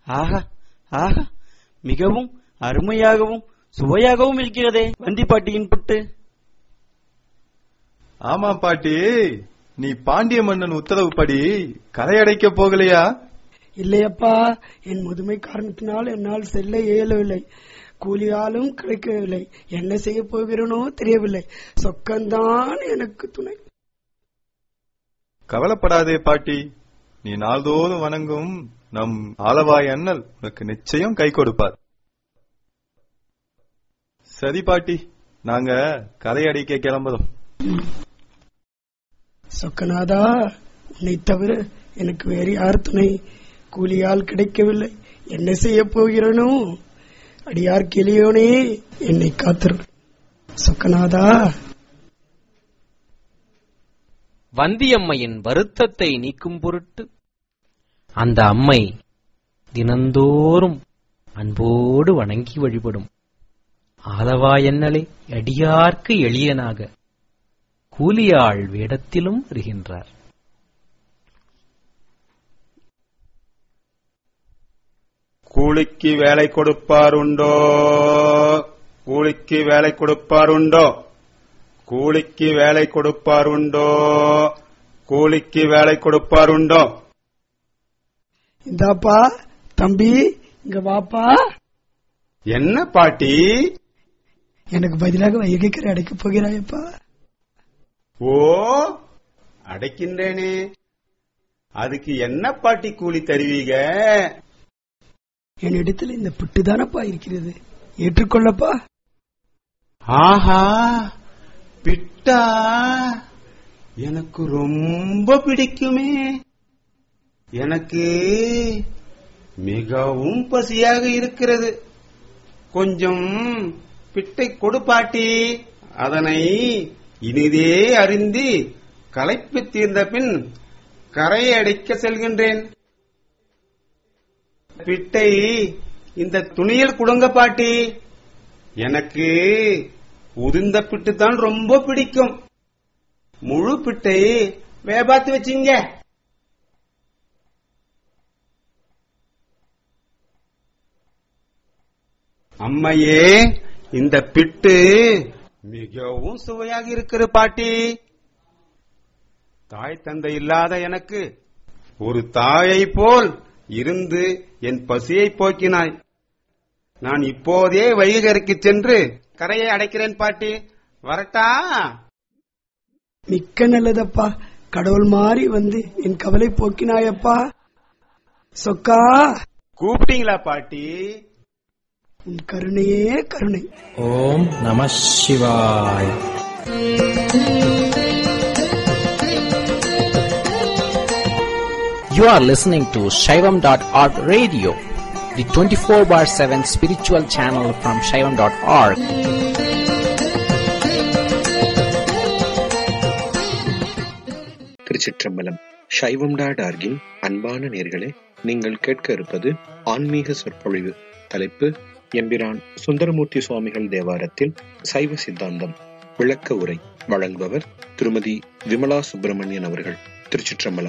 ஆஹா ஆஹா மிகவும் அருமையாகவும் சுவையாகவும் இருக்கிறதே வந்தி பாட்டியின் புட்டு ஆமா பாட்டி நீ பாண்டிய மன்னன் உத்தரவுப்படி கரையடைக்க போகலையா இல்லையப்பா என் முதுமை காரணத்தினால் என்னால் செல்ல இயலவில்லை கூலியாலும் கிடைக்கவில்லை என்ன செய்ய போகிறேனோ தெரியவில்லை சொக்கந்தான் எனக்கு துணை கவலைப்படாதே பாட்டி நீ நாள்தோறும் வணங்கும் நம் ஆலவாய் அண்ணல் உனக்கு நிச்சயம் கை கொடுப்பார் சரி பாட்டி நாங்க கரையடைக்க கிளம்புறோம் சொக்கநாதா உன்னை தவிர எனக்கு வேறு யார் துணை கூலியால் கிடைக்கவில்லை என்ன செய்ய போகிறேனோ அடியார் கிளியோனே என்னை காத்திரு சொக்கநாதா வந்தியம்மையின் வருத்தத்தை நீக்கும் பொருட்டு அந்த அம்மை தினந்தோறும் அன்போடு வணங்கி வழிபடும் ஆலவாயன்னலை அடியார்க்கு எளியனாக கூலியாள் வேடத்திலும் வருகின்றார் கூலிக்கு வேலை கொடுப்பாருண்டோ கூலிக்கு வேலை கொடுப்பாருண்டோ கூலிக்கு வேலை கொடுப்பாருண்டோ கூலிக்கு வேலை கொடுப்பாருண்டோ இந்தாப்பா தம்பி இங்க வாப்பா என்ன பாட்டி எனக்கு பதிலாக வைகைக்கரை அடைக்கப் போகிறாயப்பா ஓ அடைக்கின்றேனே அதுக்கு என்ன பாட்டி கூலி தருவீங்க என்னிடத்தில் இந்த புட்டு தானப்பா இருக்கிறது ஏற்றுக்கொள்ளப்பா ஆஹா பிட்டா எனக்கு ரொம்ப பிடிக்குமே எனக்கு மிகவும் பசியாக இருக்கிறது கொஞ்சம் பிட்டை கொடு பாட்டி அதனை இனிதே அருந்தி களைப்பு தீர்ந்த பின் கரையை அடைக்க செல்கின்றேன் பிட்டை இந்த துணியில் குடுங்க பாட்டி எனக்கு உதிர்ந்த பிட்டு தான் ரொம்ப பிடிக்கும் முழு பிட்டை வேபாத்து வச்சிங்க அம்மையே இந்த பிட்டு மிகவும் சுவையாக இருக்கிற பாட்டி தாய் தந்தை இல்லாத எனக்கு ஒரு தாயை போல் இருந்து என் பசியை போக்கினாய் நான் இப்போதே வைகருக்கு சென்று கரையை அடைக்கிறேன் பாட்டி வரட்டா மிக்க நல்லதப்பா கடவுள் மாறி வந்து என் கவலை போக்கினாயப்பா சொக்கா கூப்பிட்டீங்களா பாட்டி உன் கருணையே கருணை ஓம் நம சிவாய் You are listening to Shaivam.org radio, the 24 bar 7 spiritual channel from Shaivam.org. திருச்சிற்றம்பலம் சைவம் டாட் ஆர்கின் அன்பான நேர்களே நீங்கள் கேட்க இருப்பது ஆன்மீக சொற்பொழிவு தலைப்பு எம்பிரான் சுந்தரமூர்த்தி சுவாமிகள் தேவாரத்தில் சைவ சித்தாந்தம் விளக்க உரை வழங்குபவர் திருமதி விமலா சுப்பிரமணியன் அவர்கள் திருச்சிற்றம்பலம்